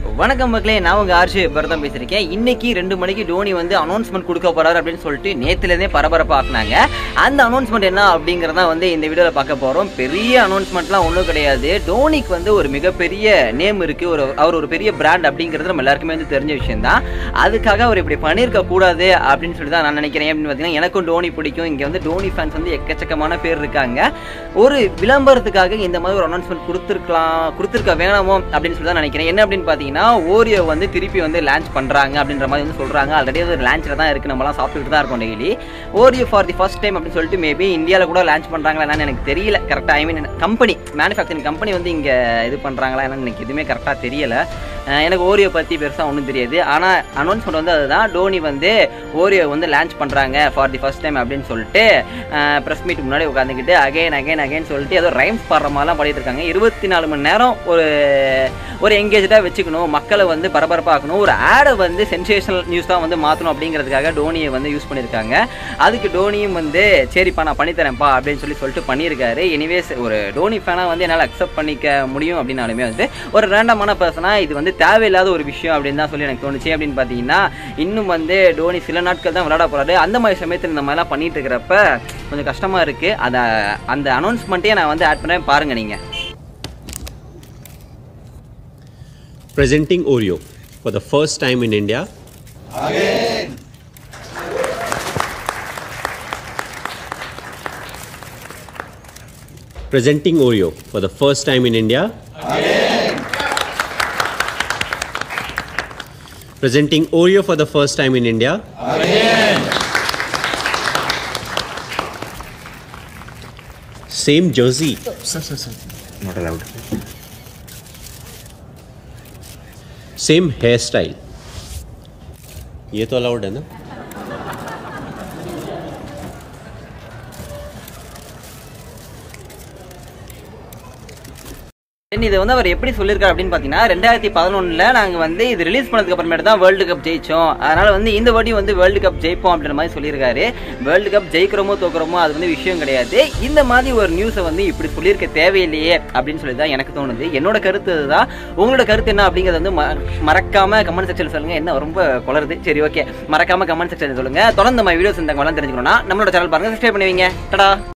வணக்கம் மக்களே நான் உங்க ஆர்ஷி பரதம் பேசியிருக்கேன் இன்னைக்கு ரெண்டு மணிக்கு டோனி வந்து அனௌன்ஸ்மெண்ட் கொடுக்க போறாரு அப்படின்னு சொல்லிட்டு நேத்துலேருந்தே பரபரப்பாக்குனாங்க அந்த அனௌன்ஸ்மெண்ட் என்ன அப்படிங்கறத வந்து இந்த வீடியோவில் பார்க்க போறோம் பெரிய அனௌன்ஸ்மெண்ட்லாம் ஒன்றும் கிடையாது டோனிக்கு வந்து ஒரு மிகப்பெரிய நேம் இருக்கு ஒரு அவர் ஒரு பெரிய பிராண்ட் அப்படிங்கிறது நம்ம எல்லாருக்குமே வந்து தெரிஞ்ச விஷயம் தான் அதுக்காக அவர் இப்படி பண்ணியிருக்க கூடாது அப்படின்னு சொல்லி தான் நான் நினைக்கிறேன் அப்படின்னு பார்த்தீங்கன்னா எனக்கும் டோனி பிடிக்கும் இங்கே வந்து டோனி ஃபேன்ஸ் வந்து எக்கச்சக்கமான பேர் இருக்காங்க ஒரு விளம்பரத்துக்காக இந்த மாதிரி ஒரு அனௌன்ஸ்மெண்ட் கொடுத்துருக்கலாம் கொடுத்துருக்க வேணாமோ அப்படின்னு சொல்லி தான் நினைக்கிறேன் என்ன அப்படின்னு பார்த்தீங்கன்னா ஓரியோ வந்து திருப்பி வந்து லான்ச் பண்ணுறாங்க அப்படின்ற மாதிரி வந்து சொல்கிறாங்க ஆல்ரெடி அது லான்ச்சில் தான் இருக்குது நம்மலாம் சாப்பிட்டுட்டு தான் இருக்கோம் daily Oreo for the first time அப்படின்னு சொல்லிட்டு மேபி இந்தியாவில் கூட லான்ச் பண்ணுறாங்களா என்னன்னு எனக்கு தெரியல கரெக்டாக I mean company manufacturing company வந்து இங்கே இது பண்ணுறாங்களா என்னன்னு எனக்கு எதுவுமே கரெக்டாக தெரியல அஹ் எனக்கு ஓரியோ பற்றி பெருசாக ஒன்றும் தெரியாது ஆனால் அனௌன்ஸ்மெண்ட் வந்து அதுதான் டோனி வந்து ஓரியோ வந்து லான்ச் பண்ணுறாங்க ஃபார் தி ஃபர்ஸ்ட் டைம் அப்படின்னு சொல்லிட்டு ப்ரெஸ் மீட் முன்னாடி உட்காந்துக்கிட்டு அகைன் அகைன் அகைன் சொல்லிட்டு ஏதோ ரைம்ஸ் பாடுற மாதிரிலாம் பாடிட்டு இருக்காங்க இருபத்தி நாலு மணி நேரம் ஒரு ஒரு எங்கேஜாக வச்சுக்கணும் மக்களை வந்து பரபரப்பாக்கணும் ஒரு ஆடை வந்து சென்சேஷனல் நியூஸ் தான் வந்து மாற்றணும் அப்படிங்கிறதுக்காக டோனியை வந்து யூஸ் பண்ணியிருக்காங்க அதுக்கு டோனியும் வந்து சரிப்பா நான் பண்ணித்தரேன்ப்பா அப்படின்னு சொல்லி சொல்லிட்டு பண்ணியிருக்காரு எனிவேஸ் ஒரு டோனி ஃபேனாக வந்து என்னால் அக்செப்ட் பண்ணிக்க முடியும் அப்படின்னாலுமே வந்து ஒரு ரேண்டமான பர்சனாக இது வந்து தேவையில்லாத ஒரு விஷயம் அப்படின்னு தான் சொல்லி எனக்கு தோணுச்சு அப்படின்னு பார்த்தீங்கன்னா இன்னும் வந்து டோனி சில நாட்கள் தான் விளையாட போகிறாரு அந்த மாதிரி சமயத்தில் இந்த மாதிரிலாம் பண்ணிட்டு இருக்கிறப்ப கொஞ்சம் கஷ்டமாக இருக்குது அதை அந்த அனௌன்ஸ்மெண்ட்டே நான் வந்து ஆட் பண்ணேன் பாருங்கள் நீங்கள் presenting Oreo for the first time in India. Presenting Oreo for the first time in India. Presenting Oreo for the first time in India. Same jersey. Not allowed. Same hair style ये तो allowed है ना தென் இதை வந்து அவர் எப்படி சொல்லியிருக்காரு அப்படின்னு பார்த்தீங்கன்னா ரெண்டாயிரத்தி பதினொன்றில் நாங்கள் வந்து இது ரிலீஸ் பண்ணதுக்கு அப்புறமேட்டு தான் வேர்ல்டு கப் ஜெயிச்சோம் அதனால் வந்து இந்த வாட்டி வந்து வேர்ல்டு கப் ஜெயிப்போம் அப்படின்ற மாதிரி சொல்லியிருக்காரு வேர்ல்டு கப் ஜெயிக்கிறோமோ தோக்குறோமோ அது வந்து விஷயம் கிடையாது இந்த மாதிரி ஒரு நியூஸை வந்து இப்படி சொல்லியிருக்க தேவையில்லையே அப்படின்னு சொல்லி தான் எனக்கு தோணுது என்னோட கருத்து இதுதான் உங்களோட கருத்து என்ன அப்படிங்கிறது வந்து ம- மறக்காம கமெண்ட் செக்ஷன் சொல்லுங்க என்ன ரொம்ப குளருது சரி ஓகே மறக்காம கமெண்ட் செக்ஷன் சொல்லுங்க தொடர்ந்து நம்ம வீடியோஸ் இந்த தெரிஞ்சுக்கணும்னா நம்மளோட சேனல் பாருங்க சப்ஸ்கிரைப் பண்ணுவீங்க டடா